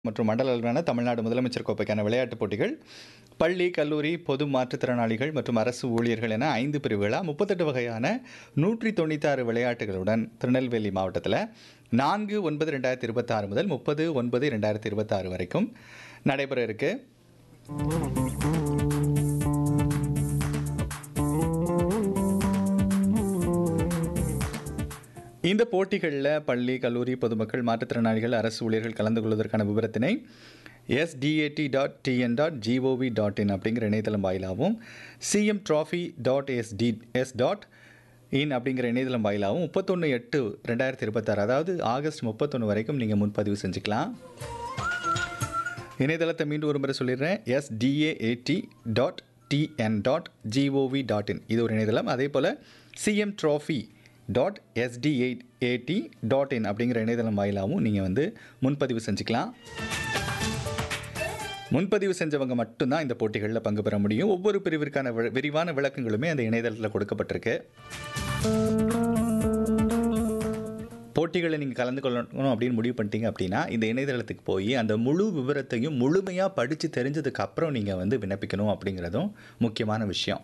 மற்றும் மண்டல அளவிலான தமிழ்நாடு முதலமைச்சர் கோப்பைக்கான விளையாட்டுப் போட்டிகள் பள்ளி கல்லூரி பொது மாற்றுத்திறனாளிகள் மற்றும் அரசு ஊழியர்கள் என ஐந்து பிரிவுகளாக முப்பத்தெட்டு வகையான நூற்றி தொண்ணூத்தாறு விளையாட்டுகளுடன் திருநெல்வேலி மாவட்டத்தில் நான்கு ஒன்பது ரெண்டாயிரத்தி இருபத்தாறு முதல் முப்பது ஒன்பது ரெண்டாயிரத்தி இருபத்தாறு வரைக்கும் நடைபெற இருக்கு இந்த போட்டிகளில் பள்ளி கல்லூரி பொதுமக்கள் மாற்றுத்திறனாளிகள் அரசு ஊழியர்கள் கலந்து கொள்வதற்கான விவரத்தினை SDAT dot TN dot gov dot in அப்படிங்கிற இணையதளம் வாயிலாகவும் CM trophy dot SD S dot in அப்படிங்கிற இணையதளம் வாயிலாகவும் முப்பத்தொன்று எட்டு ரெண்டாயிரத்தி இருபத்தாறு அதாவது ஆகஸ்ட் முப்பத்தொன்று வரைக்கும் நீங்கள் முன்பதிவு செஞ்சுக்கலாம் இணையதளத்தை மீண்டும் ஒரு முறை சொல்லிடுறேன் SDAAT dot TN dot gov dot in இது ஒரு இணையதளம் அதே போல் CM trophy dot SDAT dot in அப்படிங்கிற இணையதளம் வாயிலாகவும் நீங்கள் வந்து முன்பதிவு செஞ்சுக்கலாம் முன்பதிவு செஞ்சவங்க மட்டும்தான் இந்த போட்டிகளில் பங்கு பெற முடியும் ஒவ்வொரு பிரிவிற்கான வி- விரிவான விளக்கங்களுமே அந்த இணையதளத்தில் கொடுக்கப்பட்டிருக்கு போட்டிகளை நீங்கள் கலந்து கொள்ளணும் அப்படின்னு முடிவு பண்ணிட்டீங்க அப்படின்னா இந்த இணையதளத்துக்கு போய் அந்த முழு விவரத்தையும் முழுமையாக படித்து தெரிஞ்சதுக்கு அப்புறம் நீங்கள் வந்து விண்ணப்பிக்கணும் அப்படிங்கிறதும் முக்கியமான விஷயம்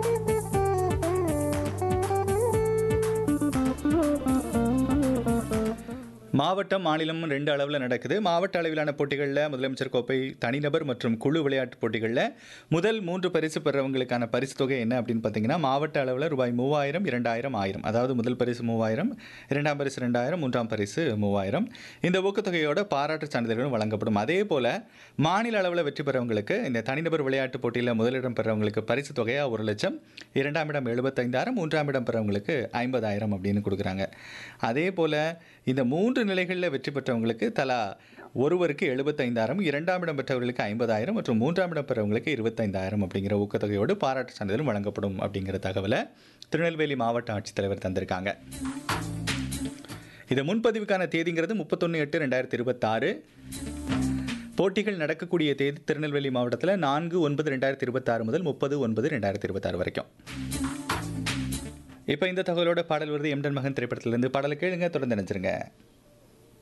மாவட்டம் மாநிலம் ரெண்டு அளவில் நடக்குது மாவட்ட அளவிலான போட்டிகளில் முதலமைச்சர் கோப்பை தனிநபர் மற்றும் குழு விளையாட்டுப் போட்டிகளில் முதல் மூன்று பரிசு பெறவங்களுக்கான பரிசு தொகை என்ன அப்படின்னு பார்த்தீங்கன்னா மாவட்ட அளவில் ரூபாய் மூவாயிரம் இரண்டாயிரம் ஆயிரம் அதாவது முதல் பரிசு மூவாயிரம் இரண்டாம் பரிசு ரெண்டாயிரம் மூன்றாம் பரிசு மூவாயிரம் இந்த ஊக்கத்தொகையோட பாராட்டு சான்றிதழ்களும் வழங்கப்படும் அதே போல் மாநில அளவில் வெற்றி பெறவங்களுக்கு இந்த தனிநபர் விளையாட்டுப் போட்டியில் முதலிடம் பெறவங்களுக்கு பரிசு தொகையாக ஒரு லட்சம் இரண்டாம் இடம் எழுபத்தைந்தாயிரம் மூன்றாம் இடம் பெறவங்களுக்கு ஐம்பதாயிரம் அப்படின்னு கொடுக்குறாங்க அதே போல் இந்த மூன்று நிலைகளில் வெற்றி பெற்றவங்களுக்கு தலா ஒருவருக்கு எழுபத்தைந்தாயிரம் இரண்டாம் இடம் பெற்றவர்களுக்கு ஐம்பதாயிரம் மற்றும் மூன்றாம் இடம் பெறவங்களுக்கு இருபத்தைந்தாயிரம் அப்படிங்கிற ஊக்கத்தொகையோடு பாராட்டு சான்றிதழும் வழங்கப்படும் அப்படிங்கிற தகவலை திருநெல்வேலி மாவட்ட ஆட்சித்தலைவர் தந்திருக்காங்க இது முன்பதிவுக்கான தேதிங்கிறது முப்பத்தொன்று எட்டு ரெண்டாயிரத்தி இருபத்தாறு போட்டிகள் நடக்கக்கூடிய தேதி திருநெல்வேலி மாவட்டத்தில் நான்கு ஒன்பது ரெண்டாயிரத்தி இருபத்தாறு முதல் முப்பது ஒன்பது ரெண்டாயிரத்தி இருபத்தாறு வரைக்கும் இப்போ இந்த தகவலோட பாடல் வருது எம்டன் மகன் திரைப்படத்திலிருந்து பாடலை கேளுங்க தொடர்ந்து நினைச்சிருங்க